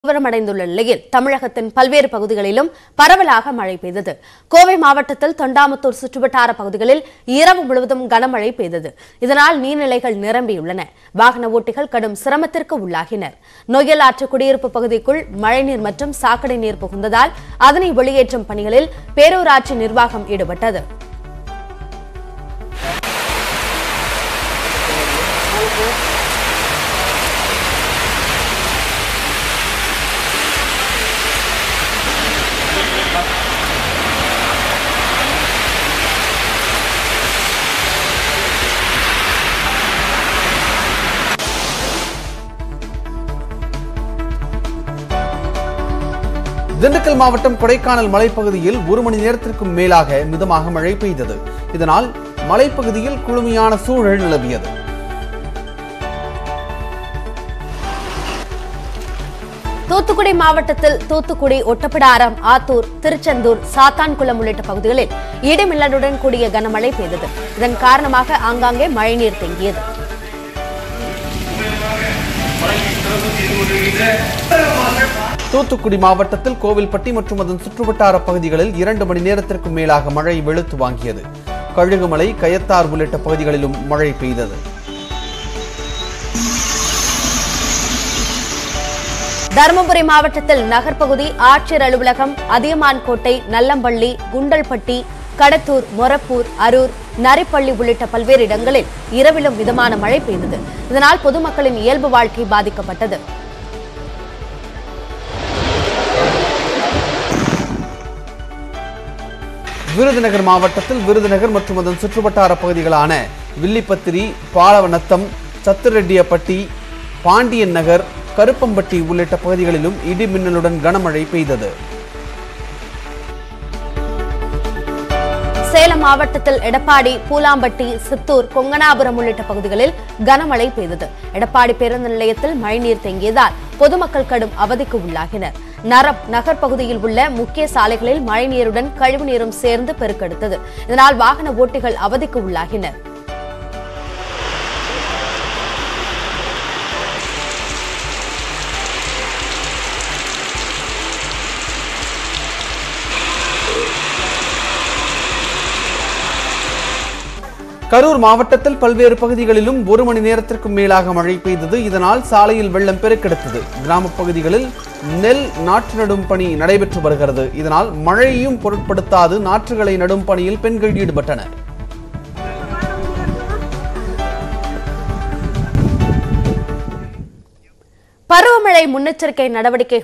தீவிரமடைந்துள்ள நிலையில் தமிழகத்தின் பல்வேறு பகுதிகளிலும் பரவலாக மழை பெய்தது கோவை மாவட்டத்தில் தொண்டாமுத்தூர் சுற்றுவட்டார பகுதிகளில் இரவு முழுவதும் கனமழை பெய்தது இதனால் நீர்நிலைகள் நிரம்பியுள்ளன வாகன ஓட்டிகள் கடும் சிரமத்திற்கு உள்ளாகினர் நொய்யல் ஆற்று குடியிருப்பு பகுதிக்குள் மழைநீர் மற்றும் சாக்கடை நீர் புகுந்ததால் அதனை வெளியேற்றும் பணிகளில் பேரூராட்சி நிர்வாகம் ஈடுபட்டது திண்டுக்கல் மாவட்டம் கொடைக்கானல் மலைப்பகுதியில் ஒரு மணி நேரத்திற்கும் மேலாக மிதமாக மழை பெய்தது இதனால் மலைப்பகுதியில் குளுமையான சூழல் நிலவியது தூத்துக்குடி மாவட்டத்தில் தூத்துக்குடி ஒட்டப்பிடாரம் ஆத்தூர் திருச்செந்தூர் சாத்தான்குளம் உள்ளிட்ட பகுதிகளில் இடிமின்னலுடன் கூடிய கனமழை பெய்தது இதன் காரணமாக ஆங்காங்கே மழைநீர் தேங்கியது தூத்துக்குடி மாவட்டத்தில் கோவில்பட்டி மற்றும் அதன் சுற்றுவட்டார பகுதிகளில் இரண்டு மணி நேரத்திற்கும் மேலாக மழை வெளுத்து வாங்கியது கழுகுமலை கயத்தார் உள்ளிட்ட பகுதிகளிலும் மழை பெய்தது தருமபுரி மாவட்டத்தில் நகர்ப்பகுதி ஆட்சியர் அலுவலகம் அதியமான் கோட்டை நல்லம்பள்ளி குண்டல்பட்டி கடத்தூர் மொரப்பூர் அரூர் நரிப்பள்ளி உள்ளிட்ட பல்வேறு இடங்களில் இரவிலும் மிதமான மழை பெய்தது இதனால் பொதுமக்களின் இயல்பு வாழ்க்கை பாதிக்கப்பட்டது விருதுநகர் மாவட்டத்தில் விருதுநகர் மற்றும் அதன் சுற்றுவட்டார பகுதிகளான வில்லிப்பத்திரி பாலவநத்தம் சத்துரெட்டியப்பட்டி பாண்டியன் நகர் கருப்பம்பட்டி உள்ளிட்ட பகுதிகளிலும் இடி மின்னலுடன் கனமழை பெய்தது சேலம் மாவட்டத்தில் எடப்பாடி பூலாம்பட்டி சித்தூர் கொங்கனாபுரம் உள்ளிட்ட பகுதிகளில் கனமழை பெய்தது எடப்பாடி பேருந்து நிலையத்தில் மழைநீர் தேங்கியதால் பொதுமக்கள் கடும் அவதிக்கு உள்ளாகினர் நரப் நகர் பகுதியில் உள்ள முக்கிய சாலைகளில் மழைநீருடன் கழிவுநீரும் சேர்ந்து பெருக்கெடுத்தது இதனால் வாகன ஓட்டிகள் அவதிக்கு உள்ளாகினர் கரூர் மாவட்டத்தில் பல்வேறு பகுதிகளிலும் ஒரு மணி நேரத்திற்கும் மேலாக மழை பெய்தது இதனால் சாலையில் வெள்ளம் பெருக்கெடுத்தது கிராமப் பகுதிகளில் நெல் நாற்று நடும் பணி நடைபெற்று வருகிறது இதனால் மழையையும் பொருட்படுத்தாது நாற்றுகளை நடும் பணியில் பெண்கள் ஈடுபட்டனர் பருவமழை முன்னெச்சரிக்கை நடவடிக்கைகள்